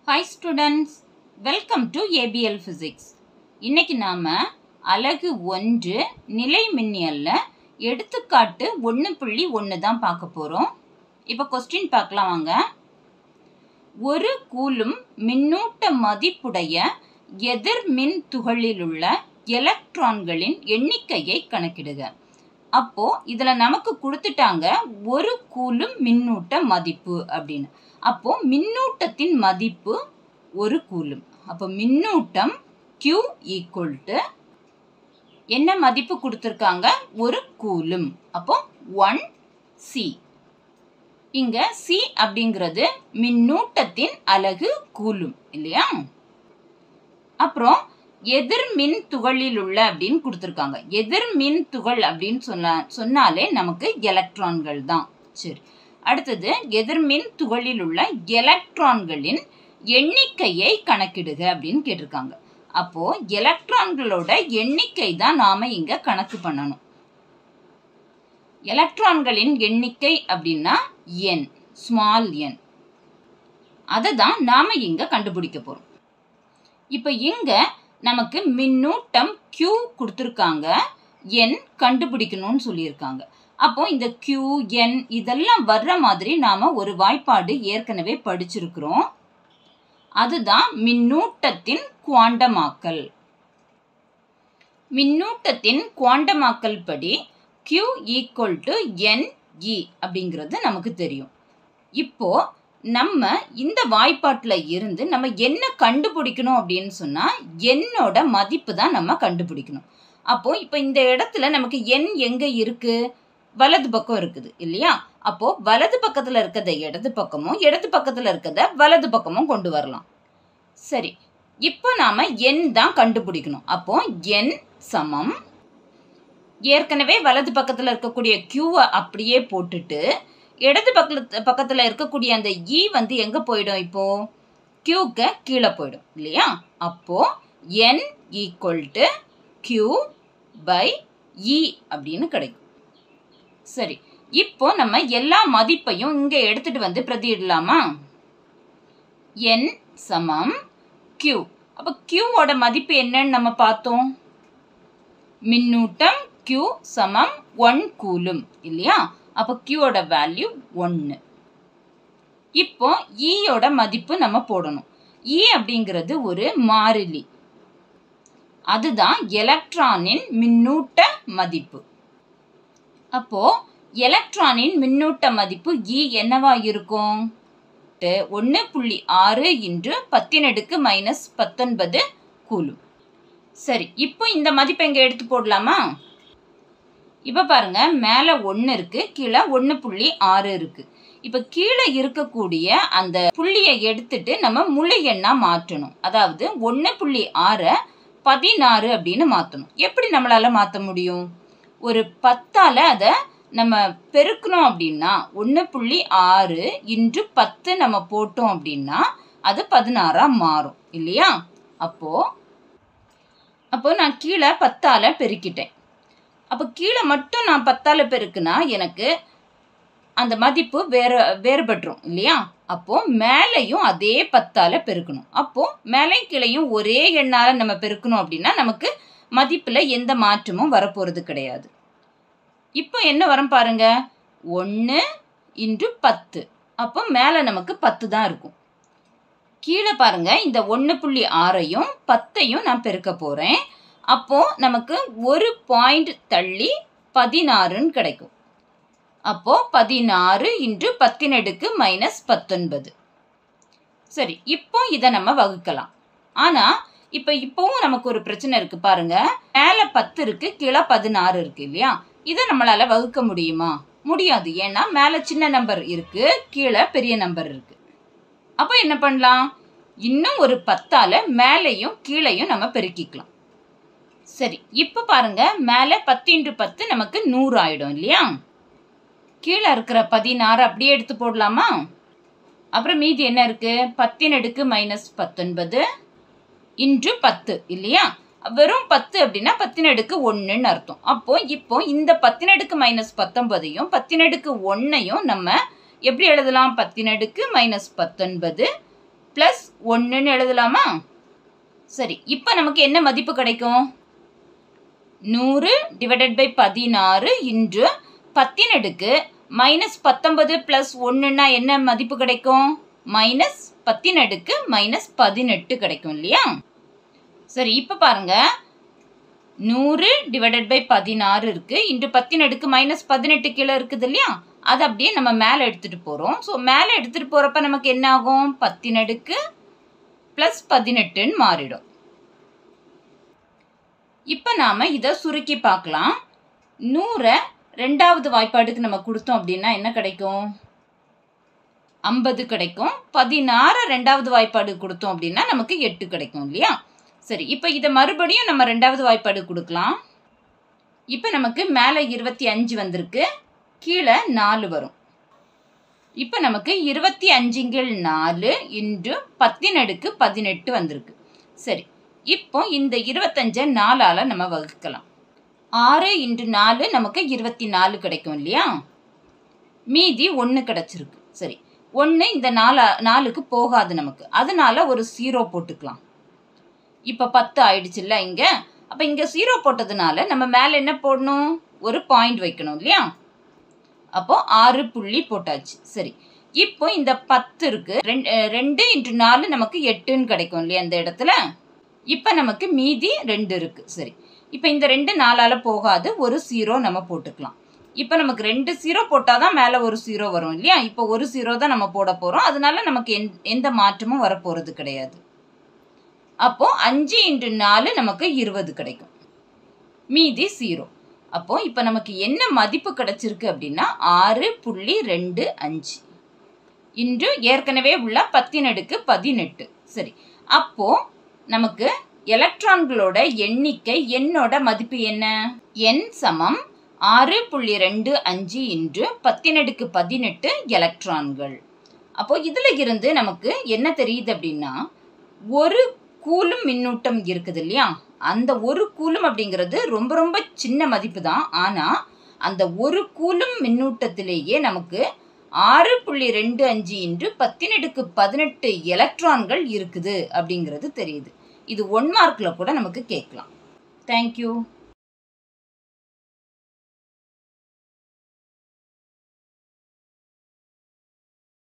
hi students welcome to APL physics இன்னைக்கு நாம் அலகு ஒன்று நிலை மின்னியல்ல எடுத்துக்காட்டு ஒன்று புள்ளி ஒன்று தான் பார்க்க போகிறோம் இப்போ கொஸ்டின் பார்க்கலாம் வாங்க ஒரு கூலும் மின்னூட்ட மதிப்புடைய எதிர் மின் துகளிலுள்ள எலக்ட்ரான்களின் எண்ணிக்கையை கணக்கிடுக அப்போ இதுல நமக்கு கொடுத்துட்டாங்க ஒரு கூலும் மின்னூட்ட மதிப்பு அப்படின்னு அப்போ மின்னூட்டத்தின் மதிப்பு ஒரு கூலும் அப்போ மின்னூட்டம் Q ஈக்குவல் டு என்ன மதிப்பு கொடுத்துருக்காங்க ஒரு கூலும் அப்போ ஒன் சி இங்க சி அப்படிங்கிறது மின்னூட்டத்தின் அலகு கூலும் இல்லையா அப்புறம் எதிர்மின் துகளில் உள்ள அப்படின்னு கொடுத்துருக்காங்க எதிர்மின் துகள் அப்படின்னு சொன்ன சொன்னாலே நமக்கு எலக்ட்ரான்கள் தான் சரி அடுத்தது எதிர்மின் துகளில் உள்ள எலக்ட்ரான்களின் எண்ணிக்கையை கணக்கிடுக அப்படின்னு கேட்டிருக்காங்க அப்போ எலக்ட்ரான்களோட எண்ணிக்கை தான் நாம இங்க கணக்கு பண்ணணும் எலக்ட்ரான்களின் எண்ணிக்கை அப்படின்னா என் ஸ்மால் என் அதை தான் நாம இங்க கண்டுபிடிக்க போறோம் இப்போ இங்க நமக்கு மின்னூட்டம் Q கொடுத்துருக்காங்க என் கண்டுபிடிக்கணும்னு சொல்லியிருக்காங்க அப்போ இந்த Q என் இதெல்லாம் வர்ற மாதிரி நாம ஒரு வாய்ப்பாடு ஏற்கனவே படிச்சிருக்கிறோம் அதுதான் மின்னூட்டத்தின் குவாண்டமாக்கல் மின்னூட்டத்தின் குவாண்டமாக்கல் படி Q equal to n e அப்படிங்கிறது நமக்கு தெரியும் இப்போ நம்ம இந்த வாய்ப்பாட்டில் இருந்து நம்ம என்ன கண்டுபிடிக்கணும் அப்படின்னு சொன்னால் என்னோட மதிப்பு தான் நம்ம கண்டுபிடிக்கணும் அப்போ இப்போ இந்த இடத்துல நமக்கு எண் எங்கே இருக்கு வலது பக்கம் இருக்குது இல்லையா அப்போ வலது பக்கத்தில் இருக்கிறத இடது பக்கமும் இடது பக்கத்தில் இருக்கிறத வலது பக்கமும் கொண்டு வரலாம் சரி இப்போ நாம எண் தான் கண்டுபிடிக்கணும் அப்போ எண் சமம் ஏற்கனவே வலது பக்கத்தில் இருக்கக்கூடிய கியூவை அப்படியே போட்டுட்டு இடது பக்கத்து பக்கத்தில் இருக்கக்கூடிய அந்த இ வந்து எங்கே போயிடும் இப்போ கியூக்கு கீழே போயிடும் இல்லையா அப்போ n equal to q by e அப்படின்னு கிடைக்கும் சரி இப்போ நம்ம எல்லா மதிப்பையும் இங்கே எடுத்துட்டு வந்து பிரதியிடலாமா என் சமம் கியூ அப்போ கியூவோட மதிப்பு என்னன்னு நம்ம பார்த்தோம் மின்னூட்டம் கியூ சமம் ஒன் கூலும் இல்லையா அப்போ கியூவோட வேல்யூ ஒன்று இப்போ ஈயோட மதிப்பு நம்ம போடணும் இ அப்படிங்கிறது ஒரு மாறிலி அதுதான் எலக்ட்ரானின் மின்னூட்ட மதிப்பு அப்போ எலக்ட்ரானின் மின்னூட்ட மதிப்பு இ என்னவா இருக்கும் ஒன்று புள்ளி ஆறு இன்று பத்தினடுக்கு மைனஸ் பத்தொன்பது கூலும் சரி இப்போ இந்த மதிப்பை இங்கே எடுத்து போடலாமா இப்போ பாருங்க மேலே ஒன்று இருக்கு கீழே ஒன்று புள்ளி ஆறு இருக்கு இப்போ கீழே இருக்கக்கூடிய அந்த புள்ளியை எடுத்துட்டு நம்ம முழு எண்ணா மாற்றணும் அதாவது ஒன்று புள்ளி ஆறை பதினாறு அப்படின்னு மாற்றணும் எப்படி நம்மளால மாற்ற முடியும் ஒரு பத்தால அதை நம்ம பெருக்கணும் அப்படின்னா ஒன்று புள்ளி ஆறு இன்று பத்து நம்ம போட்டோம் அப்படின்னா அது பதினாறா மாறும் இல்லையா அப்போ அப்போ நான் கீழே பத்தால பெருக்கிட்டேன் அப்போ கீழே மட்டும் நான் பத்தால பெருக்குனா எனக்கு அந்த மதிப்பு வேற வேறுபட்டுரும் இல்லையா அப்போ மேலையும் அதே பத்தால பெருக்கணும் அப்போ மேலையும் கீழையும் ஒரே எண்ணால நம்ம பெருக்கணும் அப்படின்னா நமக்கு மதிப்புல எந்த மாற்றமும் வரப்போறது கிடையாது இப்போ என்ன வரும் பாருங்க ஒன்று இன்ட்டு பத்து அப்போ மேலே நமக்கு பத்து தான் இருக்கும் கீழே பாருங்க இந்த ஒன்று புள்ளி ஆறையும் பத்தையும் நான் பெருக்க போகிறேன் அப்போ நமக்கு ஒரு பாயிண்ட் தள்ளி பதினாறுன்னு கிடைக்கும் அப்போ பதினாறு இன்று பத்தினடுக்கு மைனஸ் பத்தொன்பது சரி இப்போ இதை நம்ம வகுக்கலாம் ஆனா இப்போ இப்போவும் நமக்கு ஒரு பிரச்சனை இருக்கு பாருங்க மேல பத்து இருக்கு கீழே பதினாறு இருக்கு இல்லையா இதை நம்மளால வகுக்க முடியுமா முடியாது ஏன்னா மேல சின்ன நம்பர் இருக்கு கீழே பெரிய நம்பர் இருக்கு அப்போ என்ன பண்ணலாம் இன்னும் ஒரு பத்தால மேலையும் கீழையும் நம்ம பெருக்கிக்கலாம் சரி இப்போ பாருங்க மேலே பத்து இன்ட்டு பத்து நமக்கு நூறு ஆயிடும் இல்லையா கீழே இருக்கிற பதினாறு அப்படியே எடுத்து போடலாமா அப்புறம் மீதி என்ன இருக்கு பத்தின் அடுக்கு மைனஸ் பத்தொன்பது இன்று பத்து இல்லையா வெறும் பத்து அப்படின்னா பத்தினடுக்கு ஒன்றுன்னு அர்த்தம் அப்போ இப்போ இந்த பத்தினடுக்கு மைனஸ் பத்தொன்பதையும் பத்தினடுக்கு ஒன்னையும் நம்ம எப்படி எழுதலாம் பத்தினடுக்கு மைனஸ் பத்தொன்பது ப்ளஸ் ஒன்றுன்னு எழுதலாமா சரி இப்போ நமக்கு என்ன மதிப்பு கிடைக்கும் நூறு டிவைடட் பை பதினாறு இன்று பத்தின் அடுக்கு மைனஸ் பத்தொன்பது ப்ளஸ் ஒன்றுனா என்ன மதிப்பு கிடைக்கும் மைனஸ் பத்தின் அடுக்கு மைனஸ் பதினெட்டு கிடைக்கும் இல்லையா சரி இப்போ பாருங்க நூறு டிவைடட் பை பதினாறு இருக்கு இன்று பத்தின் அடுக்கு மைனஸ் பதினெட்டு கீழே இருக்குது இல்லையா அதை அப்படியே நம்ம மேலே எடுத்துட்டு போகிறோம் ஸோ மேலே எடுத்துட்டு போகிறப்ப நமக்கு என்ன ஆகும் பத்தின் அடுக்கு ப்ளஸ் பதினெட்டுன்னு மாறிடும் இப்போ நாம் இதை சுருக்கி பார்க்கலாம் நூறை ரெண்டாவது வாய்ப்பாடுக்கு நம்ம கொடுத்தோம் அப்படின்னா என்ன கிடைக்கும் ஐம்பது கிடைக்கும் பதினாறு ரெண்டாவது வாய்ப்பாடு கொடுத்தோம் அப்படின்னா நமக்கு எட்டு கிடைக்கும் இல்லையா சரி இப்போ இதை மறுபடியும் நம்ம ரெண்டாவது வாய்ப்பாடு கொடுக்கலாம் இப்போ நமக்கு மேலே இருபத்தி அஞ்சு வந்திருக்கு கீழே நாலு வரும் இப்போ நமக்கு இருபத்தி அஞ்சுங்கள் நாலு இன்று பத்தின் அடுக்கு பதினெட்டு வந்திருக்கு சரி இப்போ இந்த இருபத்தஞ்சை நாலால் நம்ம வகுக்கலாம் ஆறு இன்று நாலு நமக்கு இருபத்தி நாலு கிடைக்கும் இல்லையா மீதி ஒன்று கிடச்சிருக்கு சரி ஒன்று இந்த நாலா நாலுக்கு போகாது நமக்கு அதனால ஒரு ஜீரோ போட்டுக்கலாம் இப்போ பத்து ஆயிடுச்சுல்ல இங்கே அப்போ இங்கே ஜீரோ போட்டதுனால நம்ம மேலே என்ன போடணும் ஒரு பாயிண்ட் வைக்கணும் இல்லையா அப்போ ஆறு புள்ளி போட்டாச்சு சரி இப்போ இந்த பத்து இருக்கு ரெண்டு ரெண்டு இன்ட்டு நாலு நமக்கு எட்டுன்னு கிடைக்கும் இல்லையா இந்த இடத்துல இப்போ நமக்கு மீதி ரெண்டு இருக்கு சரி இப்போ இந்த ரெண்டு நாலால போகாது ஒரு ஜீரோ நம்ம போட்டுக்கலாம் இப்போ நமக்கு ரெண்டு ஜீரோ போட்டால் தான் மேலே ஒரு ஜீரோ வரும் இல்லையா இப்போ ஒரு ஜீரோ தான் நம்ம போட போகிறோம் அதனால நமக்கு எந் எந்த மாற்றமும் வரப்போகிறது கிடையாது அப்போ அஞ்சு இன்ட்டு நாலு நமக்கு இருபது கிடைக்கும் மீதி ஜீரோ அப்போ இப்போ நமக்கு என்ன மதிப்பு கிடைச்சிருக்கு அப்படின்னா ஆறு புள்ளி ரெண்டு அஞ்சு இன்று ஏற்கனவே உள்ள பத்தின் அடுக்கு பதினெட்டு சரி அப்போ நமக்கு எலக்ட்ரான்களோட எண்ணிக்கை என்னோட மதிப்பு என்ன என் சமம் ஆறு புள்ளி ரெண்டு அஞ்சு இன்று பத்தினடுக்கு பதினெட்டு எலக்ட்ரான்கள் அப்போ இதுல இருந்து நமக்கு என்ன தெரியுது அப்படின்னா ஒரு கூலும் மின்னூட்டம் இருக்குது இல்லையா அந்த ஒரு கூலும் அப்படிங்கிறது ரொம்ப ரொம்ப சின்ன மதிப்பு தான் ஆனால் அந்த ஒரு கூலும் மின்னூட்டத்திலேயே நமக்கு ஆறு புள்ளி ரெண்டு அஞ்சு இன்று பத்தினடுக்கு பதினெட்டு எலக்ட்ரான்கள் இருக்குது அப்படிங்கிறது தெரியுது இது ஒன் மார்க்கில் கூட நமக்கு கேட்கலாம் தேங்க்யூ